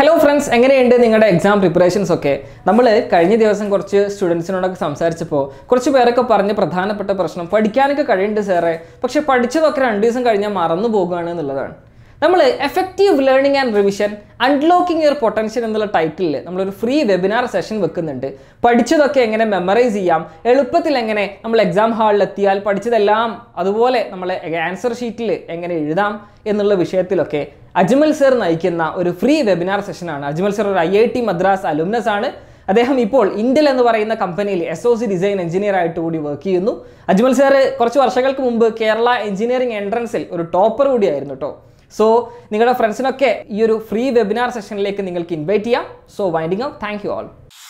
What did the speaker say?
hello friends എങ്ങനെയുണ്ട് നിങ്ങളുടെ exam preparations ഒക്കെ നമ്മൾ കഴിഞ്ഞ ദിവസം കുറച്ച് സ്റ്റുഡൻസിനോടൊക്കെ സംസാരിച്ചപ്പോൾ കുറച്ച് പേരൊക്കെ പറഞ്ഞ പ്രധാനപ്പെട്ട പ്രശ്നം പഠിക്കാനൊക്കെ കഴിയുന്നുണ്ട് സാറേ പക്ഷെ പഠിച്ചതൊക്കെ രണ്ട് ദിവസം കഴിഞ്ഞാൽ മറന്നു പോകുകയാണ് എന്നുള്ളതാണ് നമ്മൾ effective learning and revision unlocking your potential എന്നുള്ള ടൈറ്റിലിൽ നമ്മളൊരു ഫ്രീ വെബിനാർ സെഷൻ വെക്കുന്നുണ്ട് പഠിച്ചതൊക്കെ എങ്ങനെ മെമ്മറൈസ് ചെയ്യാം എളുപ്പത്തിൽ എങ്ങനെ നമ്മൾ എക്സാം ഹാളിൽ എത്തിയാൽ പഠിച്ചതെല്ലാം അതുപോലെ നമ്മളെ ആൻസർ ഷീറ്റിൽ എങ്ങനെ എഴുതാം എന്നുള്ള വിഷയത്തിലൊക്കെ അജ്മൽ സർ നയിക്കുന്ന ഒരു ഫ്രീ വെബിനാർ സെഷനാണ് അജ്മൽ സർ ഒരു I I T Madras alumnus ആണ് അദ്ദേഹം ഇപ്പോൾ ഇന്റൽ എന്ന് പറയുന്ന കമ്പനിയിൽ S O C design engineer ആയിട്ട് കൂടി വർക്ക് ചെയ്യുന്നു അജ്മൽ സാർ കുറച്ച് വർഷങ്ങൾക്ക് മുമ്പ് കേരള എഞ്ചിനീയറിംഗ് എൻട്രൻസിൽ ഒരു ടോപ്പർ കൂടിയായിരുന്നു കേട്ടോ സോ നിങ്ങളുടെ ഫ്രണ്ട്സിനൊക്കെ ഈ ഒരു ഫ്രീ വെബിനാർ സെഷനിലേക്ക് നിങ്ങൾക്ക് ഇൻവൈറ്റ് ചെയ്യാം so winding out thank you all